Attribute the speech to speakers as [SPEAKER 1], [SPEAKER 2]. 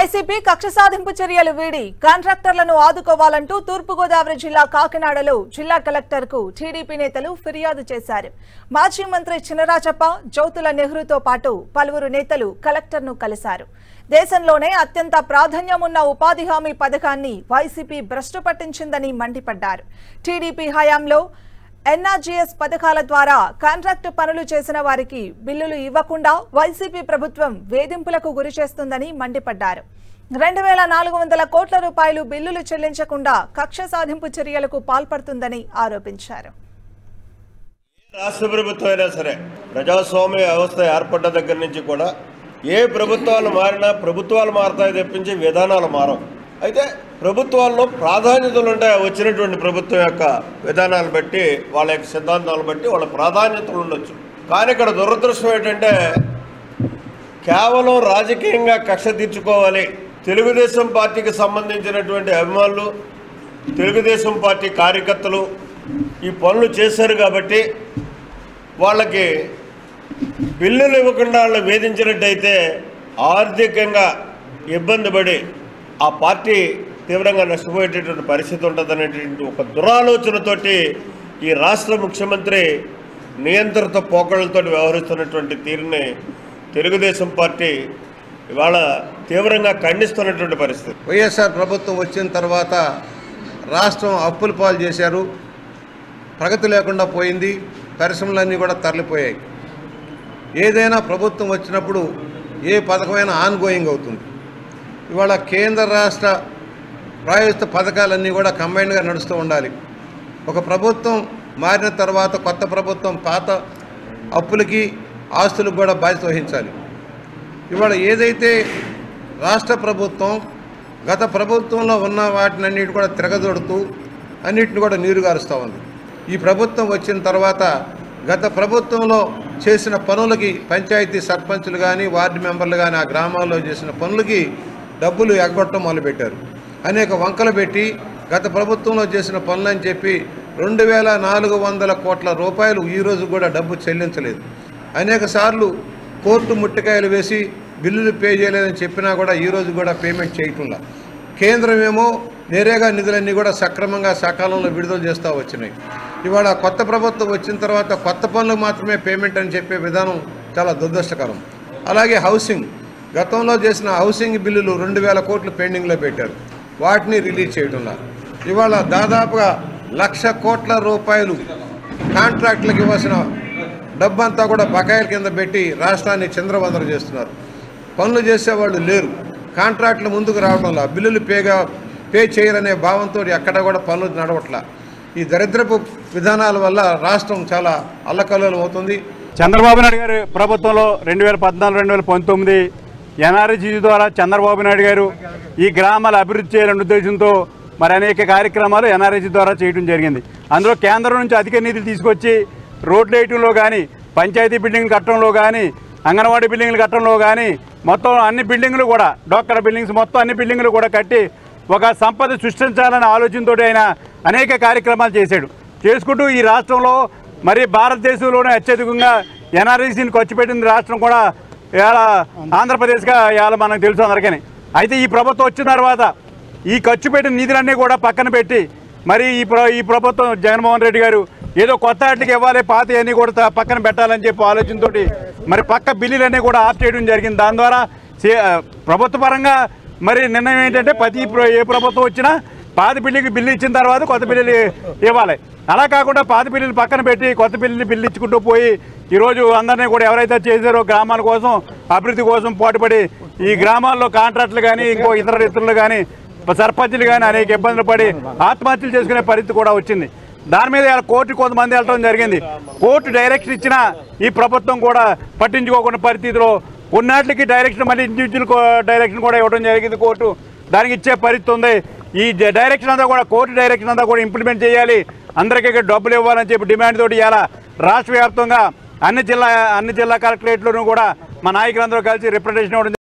[SPEAKER 1] YCP కక్ష సాధింపు చర్యలు వీడి కాంట్రాక్టర్లను ఆదుకోవాలంటూ తూర్పుగోదావరి జిల్లా కాకినాడలో జిల్లా కలెక్టర్ కు టీడీపీ నేతలు ఫిర్యాదు చేశారు మాజీ మంత్రి చినరాజప్ప జ్యోతుల నెహ్రూతో పాటు పలువురు నేతలు కలెక్టర్ ను కలిశారు దేశంలోనే అత్యంత ప్రాధాన్యం ఉన్న ఉపాధి హామీ పథకాన్ని వైసీపీ భ్రష్టు పట్టించిందని మండిపడ్డారు టీడీపీ హయాంలో ఎన్ఆర్జీఎస్ పథకాల ద్వారా కాంట్రాక్టు పనులు చేసిన వారికి బిల్లులు ఇవ్వకుండా వైసీపీ ప్రభుత్వం వేధింపులకు గురి చేస్తుందని మండిపడ్డారు రెండు వేల నాలుగు వందల కోట్ల రూపాయలు బిల్లులు చెల్లించకుండా కక్ష సాధింపు చర్యలకు పాల్పడుతుందని ఆరోపించారు
[SPEAKER 2] రాష్ట్ర ప్రభుత్వం అయినా సరే ప్రజాస్వామ్య వ్యవస్థ ఏర్పడ్డ దగ్గర నుంచి కూడా ఏ ప్రభుత్వాలు మారినా ప్రభుత్వాలు మారతాయి తెప్పించి విధానాలు మారవు అయితే ప్రభుత్వాల్లో ప్రాధాన్యతలు ఉంటాయి వచ్చినటువంటి ప్రభుత్వం యొక్క విధానాలు బట్టి వాళ్ళ యొక్క సిద్ధాంతాలను బట్టి వాళ్ళ ప్రాధాన్యతలు ఉండొచ్చు కానీ ఇక్కడ దురదృష్టం ఏంటంటే కేవలం రాజకీయంగా కక్ష తీర్చుకోవాలి తెలుగుదేశం పార్టీకి సంబంధించినటువంటి అభిమానులు తెలుగుదేశం పార్టీ కార్యకర్తలు ఈ పనులు చేశారు కాబట్టి వాళ్ళకి బిల్లులు ఇవ్వకుండా వాళ్ళని వేధించినట్టయితే ఆర్థికంగా ఇబ్బంది పడి ఆ పార్టీ తీవ్రంగా నష్టపోయేటటువంటి పరిస్థితి ఉంటుందనేటువంటి ఒక దురాలోచనతోటి ఈ రాష్ట్ర ముఖ్యమంత్రి నియంత్రిత పోకడలతో వ్యవహరిస్తున్నటువంటి తీరుని తెలుగుదేశం పార్టీ ఇవాళ తీవ్రంగా ఖండిస్తున్నటువంటి పరిస్థితి
[SPEAKER 3] వైఎస్ఆర్ ప్రభుత్వం వచ్చిన తర్వాత రాష్ట్రం అప్పుల పాలు చేశారు ప్రగతి లేకుండా పోయింది పరిశ్రమలన్నీ కూడా తరలిపోయాయి ఏదైనా ప్రభుత్వం వచ్చినప్పుడు ఏ పథకమైనా ఆన్ గోయింగ్ అవుతుంది ఇవాళ కేంద్ర రాష్ట్ర ప్రాయోజిత పథకాలన్నీ కూడా కంబైన్డ్గా నడుస్తూ ఉండాలి ఒక ప్రభుత్వం మారిన తర్వాత కొత్త ప్రభుత్వం పాత అప్పులకి ఆస్తులకు కూడా బాధ్యత వహించాలి ఇవాళ ఏదైతే రాష్ట్ర ప్రభుత్వం గత ప్రభుత్వంలో ఉన్న వాటిని అన్నిటి కూడా తిరగదొడుతూ అన్నిటిని కూడా నీరుగారుస్తూ ఉంది ఈ ప్రభుత్వం వచ్చిన తర్వాత గత ప్రభుత్వంలో చేసిన పనులకి పంచాయతీ సర్పంచులు కానీ వార్డు మెంబర్లు కానీ ఆ గ్రామాల్లో చేసిన పనులకి డబ్బులు ఎగ్గొట్టడం మొదలుపెట్టారు అనేక వంకలు పెట్టి గత ప్రభుత్వంలో చేసిన పనులని చెప్పి రెండు వేల నాలుగు వందల కోట్ల రూపాయలు ఈరోజు కూడా డబ్బు చెల్లించలేదు అనేక సార్లు కోర్టు ముట్టికాయలు వేసి బిల్లులు పే చేయలేదని చెప్పినా కూడా ఈరోజు కూడా పేమెంట్ చేయటంలా కేంద్రం ఏమో నేరేగా నిధులన్నీ కూడా సక్రమంగా సకాలంలో విడుదల చేస్తూ వచ్చినాయి ఇవాళ కొత్త ప్రభుత్వం వచ్చిన తర్వాత కొత్త పనులకు మాత్రమే పేమెంట్ అని చెప్పే విధానం చాలా దురదృష్టకరం అలాగే హౌసింగ్ గతంలో చేసిన హౌసింగ్ బిల్లులు రెండు వేల కోట్లు పెండింగ్లో పెట్టారు వాటిని రిలీజ్ చేయడంలా ఇవాళ దాదాపుగా లక్ష కోట్ల రూపాయలు కాంట్రాక్టులకు ఇవ్వాల్సిన డబ్బంతా కూడా బకాయిల కింద పెట్టి రాష్ట్రాన్ని చంద్రవందర చేస్తున్నారు పనులు చేసేవాళ్ళు లేరు కాంట్రాక్టులు ముందుకు రావడంలా బిల్లులు పేగా పే చేయరనే భావంతో ఎక్కడ కూడా పనులు నడవట్లా ఈ దరిద్రపు విధానాల వల్ల రాష్ట్రం చాలా అల్లకల్లోలం అవుతుంది
[SPEAKER 4] చంద్రబాబు నాయుడు గారి ప్రభుత్వంలో రెండు వేల పద్నాలుగు రెండు వేల పంతొమ్మిది ఎన్ఆర్జీ ద్వారా చంద్రబాబు నాయుడు గారు ఈ గ్రామాల అభివృద్ధి చేయాలనే ఉద్దేశంతో మరి అనేక కార్యక్రమాలు ఎన్ఆర్జీ ద్వారా చేయడం జరిగింది అందులో కేంద్రం నుంచి అధిక నిధులు తీసుకొచ్చి రోడ్లు వేయటంలో కానీ పంచాయతీ బిల్డింగ్లు కట్టడంలో కానీ అంగన్వాడీ బిల్డింగ్లు కట్టడంలో కానీ మొత్తం అన్ని బిల్డింగ్లు కూడా డోక్కర బిల్డింగ్స్ మొత్తం అన్ని బిల్డింగ్లు కూడా కట్టి ఒక సంపద సృష్టించాలనే ఆలోచనతో ఆయన అనేక కార్యక్రమాలు చేశాడు చేసుకుంటూ ఈ రాష్ట్రంలో మరి భారతదేశంలోనే అత్యధికంగా ఎన్ఆర్ఈసీని ఖర్చు పెట్టింది రాష్ట్రం కూడా ఇవాళ ఆంధ్రప్రదేశ్గా ఇవాళ మనకు తెలుసు అందరికీ అయితే ఈ ప్రభుత్వం వచ్చిన తర్వాత ఈ ఖర్చు పెట్టిన నిధులన్నీ కూడా పక్కన పెట్టి మరి ఈ ప్ర ఈ ప్రభుత్వం జగన్మోహన్ రెడ్డి గారు ఏదో కొత్త వాటికి ఇవ్వాలి పాత అన్నీ కూడా త- పక్కన పెట్టాలని చెప్పి ఆలోచనతోటి మరి పక్క బిల్లులన్నీ కూడా ఆఫ్ చేయడం జరిగింది దాని ద్వారా సే- ప్రభుత్వ పరంగా మరి నిర్ణయం ఏంటంటే ప్రతి ప్ర- ఏ ప్రభుత్వం వచ్చినా పాత బిల్లుకి బిల్లు ఇచ్చిన తర్వాత కొత్త బిల్లులు ఇవ్వాలి అలా కాకుండా పాత బిల్లులు పక్కన పెట్టి కొత్త బిల్లుని బిల్లు ఇచ్చుకుంటూ పోయి ఈరోజు అందరినీ కూడా ఎవరైతే చేశారో గ్రామాల కోసం అభివృద్ధి కోసం పోటీపడి ఈ గ్రామాల్లో కాంట్రాక్టులు కానీ ఇంకో ఇతర ఇతరులు కానీ సర్పంచులు కానీ అనేక ఇబ్బందులు పడి ఆత్మహత్యలు చేసుకునే పరిస్థితి కూడా వచ్చింది దాని మీద ఇలా కోర్టు కొంతమంది వెళ్ళడం జరిగింది కోర్టు డైరెక్షన్ ఇచ్చిన ఈ ప్రభుత్వం కూడా పట్టించుకోకుండా పరిస్థితిలో కొన్నాటికి డైరెక్షన్ మళ్ళీ ఇండివిజువల్ డైరెక్షన్ కూడా ఇవ్వడం జరిగింది కోర్టు దానికి ఇచ్చే పరిస్థితి ఉంది ఈ జ- డైరెక్షన్ అంతా కూడా కోర్టు డైరెక్షన్ అంతా కూడా ఇంప్లిమెంట్ చేయాలి అందరికీ ఇక్కడ డబ్బులు ఇవ్వాలని చెప్పి డిమాండ్ తోటి ఇలా రాష్ట్ర వ్యాప్తంగా అన్ని జిల్లా అన్ని జిల్లా కలెక్టరేట్లను కూడా మా నాయకులందరూ కలిసి రిప్రజెంటేషన్ ఇవ్వడం